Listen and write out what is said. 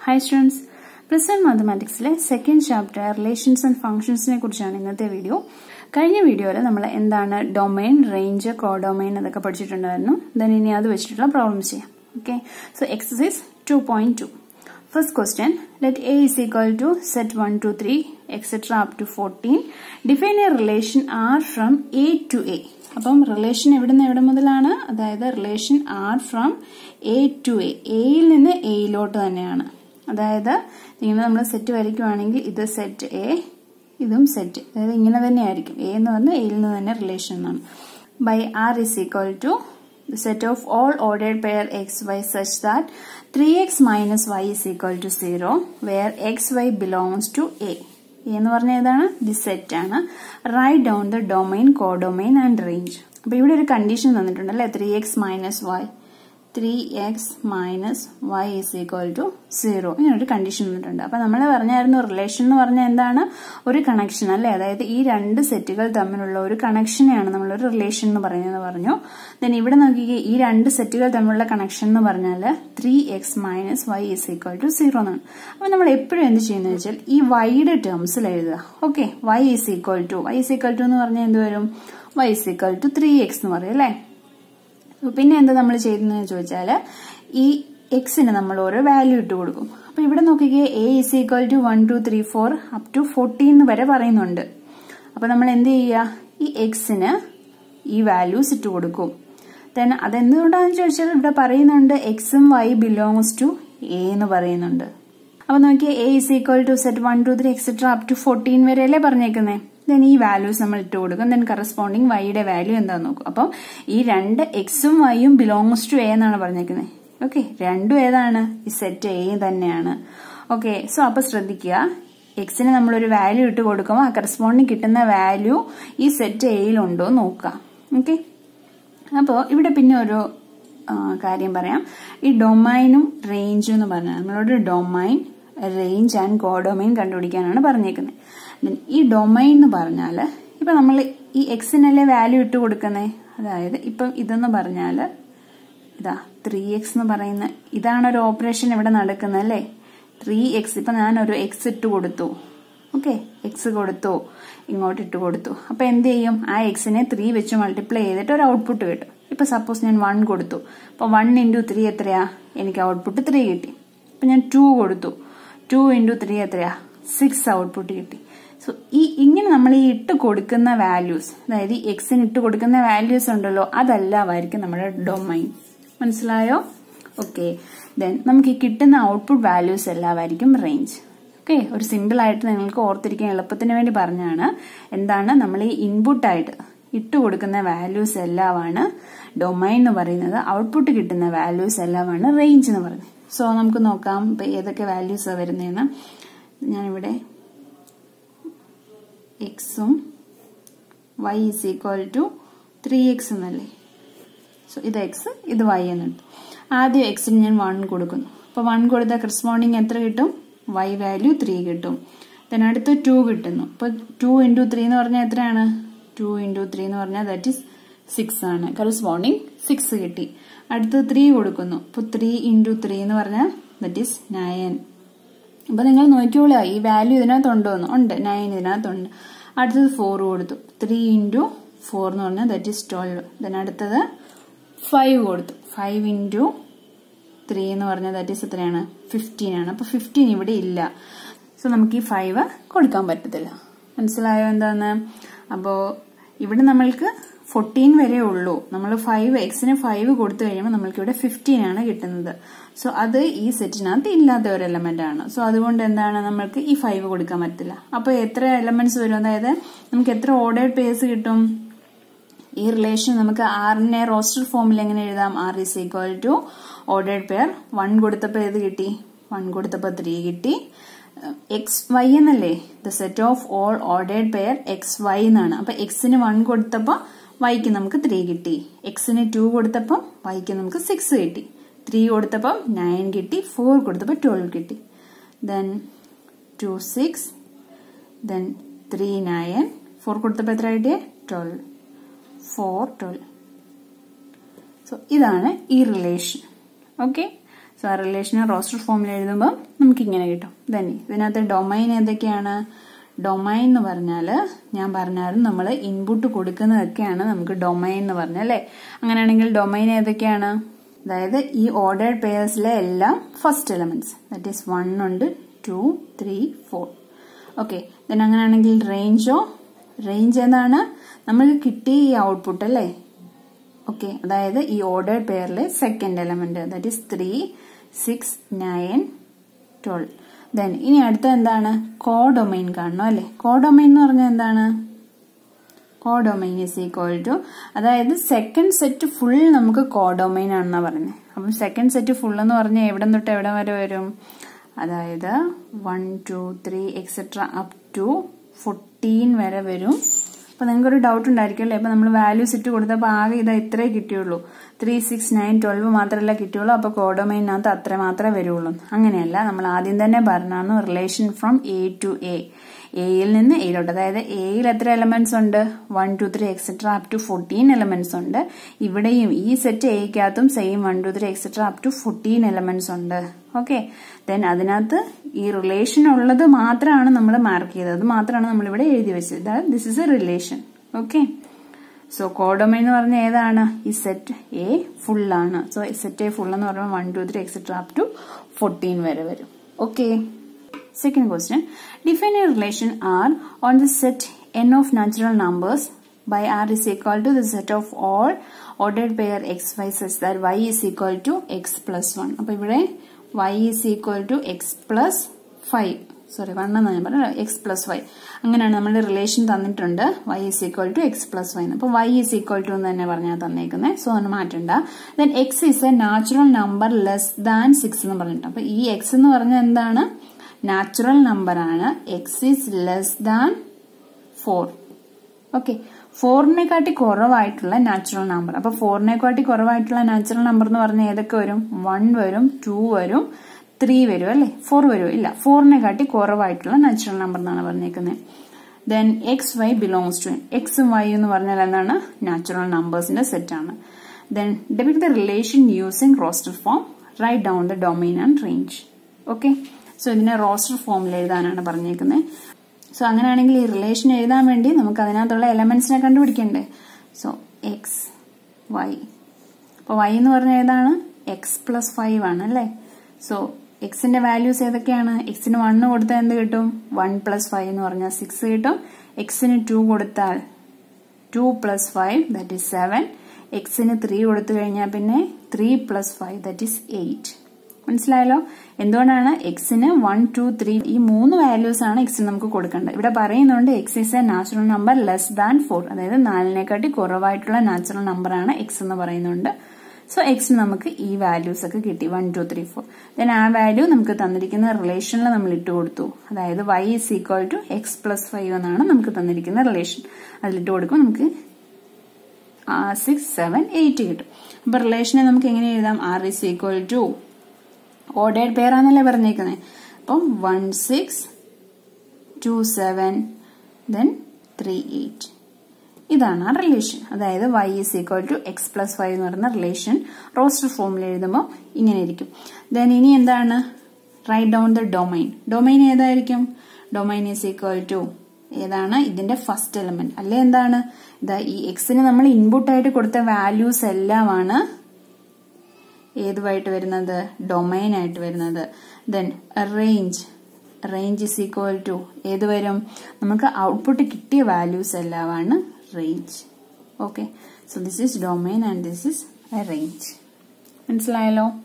Hi students plus one മാത്തമാറ്റിക്സിലെ second chapter relations and ഫംഗ്ഷൻസിനെ കുറിച്ചാണ് ഇന്നത്തെ വീഡിയോ കഴിഞ്ഞ വീഡിയോയിൽ നമ്മൾ എന്താണ് ഡൊമൈൻ റേഞ്ച് കോഡൊമൈൻ അതൊക്കെ പഠിച്ചിട്ടുണ്ടായിരുന്നു ദെൻ ഇനി അത് വെച്ചിട്ടുള്ള പ്രോബ്ലംസ് ചെയ്യാം okay so exercise two point two first question let A is equal to set one two three etcetera up to fourteen define A relation R from A to A അപ്പം relation എവിടുന്ന് എവിടെ മുതലാണ് അതായത് relation R from A to A എയിൽ നിന്ന് എയിലോട്ട് തന്നെയാണ് അതായത് ഇങ്ങനെ നമ്മൾ സെറ്റ് വരയ്ക്കുവാണെങ്കിൽ ഇത് സെറ്റ് എ ഇതും സെറ്റ് അതായത് ഇങ്ങനെ തന്നെ ആയിരിക്കും എ എന്ന് പറഞ്ഞാൽ എയിൽ നിന്ന് തന്നെ റിലേഷൻ എന്നാണ് by R is equal to the set of all ordered pair x, y such that 3x minus y is equal to 0 where x, y belongs to A. എന്ന് പറഞ്ഞ ഏതാണ് ദി സെറ്റ് ആണ് right down the domain codomain and range അപ്പൊ ഇവിടെ ഒരു condition തന്നിട്ടുണ്ട് അല്ലെ three x minus y three x minus y is equal to zero ഇങ്ങനൊരു കണ്ടീഷൻ വന്നിട്ടുണ്ട് അപ്പൊ നമ്മൾ പറഞ്ഞായിരുന്നു റിലേഷൻ എന്ന് പറഞ്ഞാൽ എന്താണ് ഒരു കണക്ഷൻ അല്ലെ അതായത് ഈ രണ്ട് സെറ്റുകൾ തമ്മിലുള്ള ഒരു കണക്ഷനെയാണ് നമ്മൾ ഒരു റിലേഷൻ എന്ന് പറയുന്നത് പറഞ്ഞു ദെൻ ഇവിടെ നോക്കിക്കേ ഈ രണ്ട് സെറ്റുകൾ തമ്മിലുള്ള കണക്ഷൻ എന്ന് പറഞ്ഞാൽ three x minus y is equal to zero എന്നാണ് അപ്പൊ നമ്മൾ എപ്പോഴും എന്ത് ചെയ്യുന്നത് വെച്ചാൽ ഈ വൈയുടെ ടേംസിൽ എഴുതുക okay y is equal to y is equal to എന്ന് പറഞ്ഞാൽ എന്ത് വരും y is equal to three x എന്ന് പറയും അല്ലേ പിന്നെ എന്താ നമ്മൾ ചെയ്യുന്നതെന്ന് ചോദിച്ചാൽ ഈ എക്സിന് നമ്മൾ ഓരോ വാല്യൂ ഇട്ട് കൊടുക്കും അപ്പൊ ഇവിടെ നോക്കിക്കേ A is equal to one two three four up to fourteen വരെ പറയുന്നുണ്ട് അപ്പൊ നമ്മൾ എന്ത് ചെയ്യുക ഈ എക്സിന് ഈ വാല്യൂസ് ഇട്ട് കൊടുക്കും ദെൻ അതെന്തുകൊണ്ടാണെന്ന് ചോദിച്ചാൽ ഇവിടെ പറയുന്നുണ്ട് എക്സും വൈ ബിലോങ്സ് ടു എ എന്ന് പറയുന്നുണ്ട് അപ്പൊ നോക്കിയേ A is equal to set one two three etcetera up to fourteen വരെ അല്ലേ പറഞ്ഞേക്കുന്നേ ദെൻ ഈ വാല്യൂസ് നമ്മൾ ഇട്ട് കൊടുക്കും ദെൻ കറസ്പോണ്ടിങ് വൈയുടെ വാല്യൂ എന്താന്ന് നോക്കും അപ്പം ഈ രണ്ട് എക്സും വൈയും ബിലോങ്സ് ടു എ എന്നാണ് പറഞ്ഞേക്കുന്നത് ഓക്കെ രണ്ടും ഏതാണ് ഈ സെറ്റ് എ തന്നെയാണ് ഓക്കെ സോ അപ്പൊ ശ്രദ്ധിക്കുക എക്സിന് നമ്മളൊരു വാല്യൂ ഇട്ട് കൊടുക്കുമ്പോൾ ആ കറസ്പോണ്ടിങ് കിട്ടുന്ന വാല്യൂ ഈ സെറ്റ് എയിലുണ്ടോ നോക്കുക ഓക്കെ അപ്പോൾ ഇവിടെ പിന്നെ ഒരു കാര്യം പറയാം ഈ ഡൊമൈനും റേഞ്ചും എന്ന് പറഞ്ഞാൽ നമ്മളോട് ഡൊമൈൻ റേഞ്ച് ആൻഡ് കോഡൊമൈൻ കണ്ടുപിടിക്കാനാണ് പറഞ്ഞേക്കുന്നത് ഈ ഡൊമൈൻ എന്ന് പറഞ്ഞാൽ ഇപ്പൊ നമ്മൾ ഈ എക്സിനല്ലേ വാല്യൂ ഇട്ട് കൊടുക്കുന്നേ അതായത് ഇപ്പം ഇതെന്ന് പറഞ്ഞാൽ ഇതാ ത്രീ എക്സ് എന്ന് പറയുന്ന ഇതാണ് ഒരു ഓപ്പറേഷൻ ഇവിടെ നടക്കുന്നത് അല്ലേ ത്രീ എക്സ് ഇപ്പൊ ഞാൻ ഒരു എക്സ് ഇട്ട് കൊടുത്തു ഓക്കെ എക്സ് കൊടുത്തു ഇങ്ങോട്ട് ഇട്ട് കൊടുത്തു അപ്പൊ എന്ത് ചെയ്യും ആ എക്സിനെ ത്രീ വെച്ച് മൾട്ടിപ്ലൈ ചെയ്തിട്ട് ഒരു ഔട്ട്പുട്ട് കിട്ടും ഇപ്പൊ സപ്പോസ് ഞാൻ വൺ കൊടുത്തു അപ്പൊ വൺ ഇൻറ്റു ത്രീ എത്രയാ എനിക്ക് ഔട്ട്പുട്ട് ത്രീ കിട്ടി അപ്പൊ ഞാൻ ടു കൊടുത്തു ടു ഇൻറ്റു ത്രീ എത്രയാ സിക്സ് ഔട്ട്പുട്ട് കിട്ടി സോ ഈ ഇങ്ങനെ നമ്മൾ ഈ ഇട്ട് കൊടുക്കുന്ന വാല്യൂസ് അതായത് ഈ എക്സിന് ഇട്ട് കൊടുക്കുന്ന വാല്യൂസ് ഉണ്ടല്ലോ അതല്ലാമായിരിക്കും നമ്മുടെ ഡൊമൈൻ മനസ്സിലായോ ഓക്കെ ദെൻ നമുക്ക് ഈ കിട്ടുന്ന ഔട്ട്പുട്ട് വാല്യൂസ് എല്ലാമായിരിക്കും റേഞ്ച് ഓക്കെ ഒരു സിമ്പിൾ ആയിട്ട് നിങ്ങൾക്ക് ഓർത്തിരിക്കാൻ എളുപ്പത്തിന് വേണ്ടി പറഞ്ഞാണ് എന്താണ് നമ്മൾ ഈ ഇൻപുട്ടായിട്ട് ഇട്ട് കൊടുക്കുന്ന വാല്യൂസ് എല്ലാമാണ് ഡൊമൈൻ എന്ന് പറയുന്നത് ഔട്ട്പുട്ട് കിട്ടുന്ന വാല്യൂസ് എല്ലാമാണ് റേഞ്ച് എന്ന് പറയുന്നത് സോ നമുക്ക് നോക്കാം ഇപ്പൊ ഏതൊക്കെ വാല്യൂസ് വരുന്നതെന്ന് ഞാനിവിടെ എക്സും y is equal to three x എന്നല്ലേ സോ ഇത് എക്സ് ഇത് വൈ എന്നുണ്ട് ആദ്യം എക്സിന് ഞാൻ വൺ കൊടുക്കുന്നു അപ്പൊ വൺ കൊടുത്ത കറസ്പോണ്ടിങ് എത്ര കിട്ടും വൈ വാല്യൂ ത്രീ കിട്ടും ദെൻ അടുത്ത് ടു കിട്ടുന്നു അപ്പൊ ടു ഇൻറ്റു ത്രീ എന്ന് പറഞ്ഞാൽ എത്രയാണ് ടു ഇൻറ്റു ത്രീ എന്ന് പറഞ്ഞാൽ ദാറ്റ് ഈസ് സിക്സ് ആണ് കറസ്പോണ്ടിങ് സിക്സ് കിട്ടി അടുത്ത് ത്രീ കൊടുക്കുന്നു അപ്പൊ ത്രീ ഇൻറ്റു ത്രീ എന്ന് പറഞ്ഞാൽ ദറ്റ് ഈസ് നയൻ അപ്പൊ നിങ്ങൾ നോക്കിയോളൂ ഈ വാല്യൂ ഇതിനകത്തുണ്ടോ എന്ന് ഉണ്ട് നയൻ ഇതിനകത്തുണ്ട് അടുത്തത് ഫോർ കൊടുത്തു ത്രീ ഇൻറ്റു ഫോർ എന്ന് പറഞ്ഞാൽ ദറ്റ് ഈസ് ട്വൽവ് ദെൻ അടുത്തത് ഫൈവ് കൊടുത്തു ഫൈവ് ഇൻറ്റു ത്രീ എന്ന് പറഞ്ഞാൽ ദാറ്റ് ഈസ് എത്രയാണ് ഫിഫ്റ്റീൻ ആണ് അപ്പൊ ഫിഫ്റ്റീൻ ഇവിടെ ഇല്ല സോ നമുക്ക് ഈ ഫൈവ് കൊടുക്കാൻ പറ്റത്തില്ല മനസ്സിലായോ എന്താന്ന് അപ്പോ ഇവിടെ നമ്മൾക്ക് ഫോർട്ടീൻ വരെ ഉള്ളൂ നമ്മൾ ഫൈവ് എക്സിന് ഫൈവ് കൊടുത്തു കഴിയുമ്പോൾ നമ്മൾക്ക് ഇവിടെ ഫിഫ്റ്റീൻ ആണ് കിട്ടുന്നത് സോ അത് ഈ സെറ്റിനകത്ത് ഇല്ലാത്ത ഒരു എലമെന്റ് ആണ് സോ അതുകൊണ്ട് എന്താണ് നമ്മൾക്ക് ഈ ഫൈവ് കൊടുക്കാൻ പറ്റില്ല അപ്പൊ എത്ര എലമെന്റ്സ് വരും അതായത് നമുക്ക് എത്ര ഓർഡേഡ് പേസ് കിട്ടും ഈ റിലേഷൻ നമുക്ക് ആറിനെ റോസ്റ്റർ ഫോമിൽ എങ്ങനെ എഴുതാം R is equal to ordered pair one കൊടുത്തപ്പോൾ ഏത് കിട്ടി വൺ കൊടുത്തപ്പോൾ ത്രീ കിട്ടി എക്സ് വൈ എന്നല്ലേ the set of all ordered pair x y എന്നാണ് അപ്പൊ എക്സിന് വൺ കൊടുത്തപ്പോൾ വൈക്ക് നമുക്ക് ത്രീ കിട്ടി എക്സിന് ടു കൊടുത്തപ്പം വൈക്ക് നമുക്ക് സിക്സ് കിട്ടി ത്രീ കൊടുത്തപ്പം നയൻ കിട്ടി ഫോർ കൊടുത്തപ്പോൾ ട്വൽവ് കിട്ടി then two six then three nine four കൊടുത്തപ്പോൾ എത്ര കിട്ടിയേ ട്വൽവ് ഫോർ ട്വൽവ് സോ ഇതാണ് ഈ റിലേഷൻ ഓക്കെ സോ സോ ആ റിലേഷനെ റോസ്റ്റർ ഫോമിൽ എഴുതുമ്പോൾ നമുക്ക് ഇങ്ങനെ കിട്ടും തന്നെ ഇതിനകത്ത് ഡൊമൈൻ ഏതൊക്കെയാണ് ഡൊമൈൻ എന്ന് പറഞ്ഞാൽ ഞാൻ പറഞ്ഞാലും നമ്മൾ ഇൻപുട്ട് കൊടുക്കുന്നതൊക്കെയാണ് നമുക്ക് ഡൊമൈൻ എന്ന് പറഞ്ഞാൽ അല്ലേ അങ്ങനെയാണെങ്കിൽ ഡൊമൈൻ ഏതൊക്കെയാണ് അതായത് ഈ ഓർഡേഡ് പെയേഴ്സിലെ എല്ലാം first elements that is one ഉണ്ട് two three four okay then അങ്ങനെയാണെങ്കിൽ റേഞ്ചോ റേഞ്ച് എന്താണ് നമുക്ക് കിട്ടിയ ഈ ഔട്ട്പുട്ട് അല്ലേ ഓക്കെ അതായത് ഈ ഓർഡേഡ് പെയറിലെ second element that is three six nine twelve then ഇനി അടുത്ത എന്താണ് കോഡൊമൈൻ കാണണം അല്ലെ കോഡൊമൈൻ എന്ന് പറഞ്ഞാൽ എന്താണ് കോഡൊമൈൻ ഇസ് ഈക്വൽ ടു അതായത് സെക്കൻഡ് സെറ്റ് ഫുൾ നമുക്ക് കോഡൊമൈൻ ആണെന്നാ പറയുന്നത് അപ്പം സെക്കൻഡ് സെറ്റ് ഫുൾ എന്ന് പറഞ്ഞാൽ എവിടെ തൊട്ട് എവിടെ വരെ വരും അതായത് one two three etcetera up to fourteen വരെ വരും അപ്പൊ നിങ്ങൾക്ക് ഒരു ഡൗട്ട് ഉണ്ടായിരിക്കും അല്ലേ അപ്പൊ നമ്മൾ വാല്യൂ സെറ്റ് കൊടുത്തപ്പോൾ ആകെ ഇതാ ഇത്രേ കിട്ടിയുള്ളൂ ത്രീ സിക്സ് നയൻ ട്വൽവ് മാത്രമല്ല കിട്ടിയുള്ളൂ അപ്പൊ കോഡോമൈനകത്ത് അത്ര മാത്രമേ വരുള്ളൂ അങ്ങനെയല്ല നമ്മൾ ആദ്യം തന്നെ പറഞ്ഞാണ് relation from A to A എയിൽ നിന്ന് എയിലോട്ട് അതായത് എയിൽ എത്ര എലമെന്റ്സ് ഉണ്ട് one two three etcetera up to fourteen elements ഉണ്ട് ഇവിടെയും ഈ സെറ്റ് എയ്ക്കകത്തും same one two three etcetera up to fourteen elements ഉണ്ട് ഓക്കെ ദെൻ അതിനകത്ത് ഈ റിലേഷൻ ഉള്ളത് മാത്രമാണ് നമ്മൾ മാർക്ക് ചെയ്തത് അത് മാത്രമാണ് നമ്മൾ ഇവിടെ എഴുതി വെച്ചത് this is a relation okay so codomain എന്ന് പറഞ്ഞ ഏതാണ് ഈ സെറ്റ് എ ഫുൾ ആണ് സോ സെറ്റ് എ ഫുൾ എന്ന് പറയുമ്പോൾ one two three etcetera up to fourteen വരെ വരും okay Second question. Define a relation R on the set n of natural numbers by R is equal to the set of all ordered pair x, y such that y is equal to x plus 1. അപ്പോൾ ഇവിടെ y is equal to x plus 5. Sorry one എന്ന് ഞാൻ പറഞ്ഞു X plus Y അങ്ങനെയാണ് നമ്മൾ relation തന്നിട്ടുണ്ട് y is equal to x plus y അപ്പോൾ y is equal to എന്ന് തന്നെ പറഞ്ഞാൽ തന്നേക്കുന്നത് സോ ഒന്ന് മാറ്റണ്ട then x is a natural number less than six എന്ന് പറഞ്ഞിട്ടുണ്ട് അപ്പോൾ ഈ എക്സ് എന്ന് പറഞ്ഞാൽ എന്താണ് നാച്ചുറൽ നമ്പർ ആണ് x is less than four okay ഫോറിനെക്കാട്ടി കുറവായിട്ടുള്ള നാച്ചുറൽ നമ്പർ അപ്പൊ ഫോറിനെക്കാട്ടി കുറവായിട്ടുള്ള നാച്ചുറൽ നമ്പർ എന്ന് പറഞ്ഞാൽ ഏതൊക്കെ വരും വൺ വരും ടു വരും ത്രീ വരും അല്ലെ ഫോർ വരും ഇല്ല ഫോറിനെക്കാട്ടി കുറവായിട്ടുള്ള നാച്ചുറൽ നമ്പർ എന്നാണ് പറഞ്ഞേക്കുന്നത് then x y belongs to എക്സും വൈ എന്ന് പറഞ്ഞാൽ എന്താണ് നാച്ചുറൽ നമ്പേഴ്സിന്റെ സെറ്റ് ആണ് then define the relation using roster form right down the domain and range okay so ഇതിനെ റോസ്റ്റർ ഫോമിൽ എഴുതാനാണ് പറഞ്ഞേക്കുന്നത് സോ അങ്ങനെയാണെങ്കിൽ ഈ റിലേഷൻ എഴുതാൻ വേണ്ടി നമുക്ക് അതിനകത്തുള്ള എലമെന്റ്സിനെ കണ്ടുപിടിക്കണ്ടേ സോ എക്സ് വൈ അപ്പോൾ വൈ എന്ന് പറഞ്ഞാൽ ഏതാണ് എക്സ് പ്ലസ് ഫൈവ് ആണ് അല്ലേ സോ എക്സിന്റെ വാല്യൂസ് ഏതൊക്കെയാണ് എക്സിന് വണ്ണ് കൊടുത്താൽ എന്ത് കിട്ടും വൺ പ്ലസ് ഫൈവ് എന്ന് പറഞ്ഞാൽ സിക്സ് കിട്ടും എക്സിന് ടു കൊടുത്താൽ two plus five that is seven എക്സിന് ത്രീ കൊടുത്തു കഴിഞ്ഞാൽ പിന്നെ three plus five that is eight മനസ്സിലായല്ലോ എന്തുകൊണ്ടാണ് എക്സിന് വൺ ടു ത്രീ ഈ മൂന്ന് വാല്യൂസ് ആണ് എക്സിന് നമുക്ക് കൊടുക്കേണ്ടത് ഇവിടെ പറയുന്നുണ്ട് x is a natural number less than four അതായത് നാലിനെക്കാട്ടി കുറവായിട്ടുള്ള നാച്ചുറൽ നമ്പർ ആണ് എക്സ് എന്ന് പറയുന്നുണ്ട് സോ എക്സ് നമുക്ക് ഈ വാല്യൂസ് ഒക്കെ കിട്ടി one two three four then ആ വാല്യൂ നമുക്ക് തന്നിരിക്കുന്ന റിലേഷനിൽ നമ്മൾ ഇട്ട് കൊടുത്തു അതായത് y is equal to x plus five എന്നാണ് നമുക്ക് തന്നിരിക്കുന്ന റിലേഷൻ അതിലിട്ട് കൊടുക്കും നമുക്ക് സിക്സ് സെവൻ എയ്റ്റ് കിട്ടും അപ്പൊ റിലേഷനെ നമുക്ക് എങ്ങനെ എഴുതാം R is equal to ordered pair ആണല്ലേ പറഞ്ഞേക്കുന്നത് അപ്പം one six two seven then three eight ഇതാണ് ആ റിലേഷൻ അതായത് y is equal to x plus five എന്ന് പറയുന്ന റിലേഷൻ റോസ്റ്റർ ഫോമിൽ എഴുതുമ്പോൾ ഇങ്ങനെ ഇരിക്കും ദെൻ ഇനി എന്താണ് right down the domain domain ഏതായിരിക്കും ഡൊമൈൻ ഈസ് ഈക്വൽ ടു ഏതാണ് ഇതിന്റെ ഫസ്റ്റ് എലമെന്റ് അല്ലെ എന്താണ് ഇതാ ഈ എക്സിന് നമ്മൾ ഇൻപുട്ട് ആയിട്ട് കൊടുത്ത വാല്യൂസ് എല്ലാമാണ് ഏതുമായിട്ട് വരുന്നത് ഡൊമൈൻ ആയിട്ട് വരുന്നത് then range range is equal to ഏത് വരും നമുക്ക് ഔട്ട്പുട്ട് കിട്ടിയ വാല്യൂസ് എല്ലാമാണ് range okay so this is domain and this is a range മനസ്സിലായല്ലോ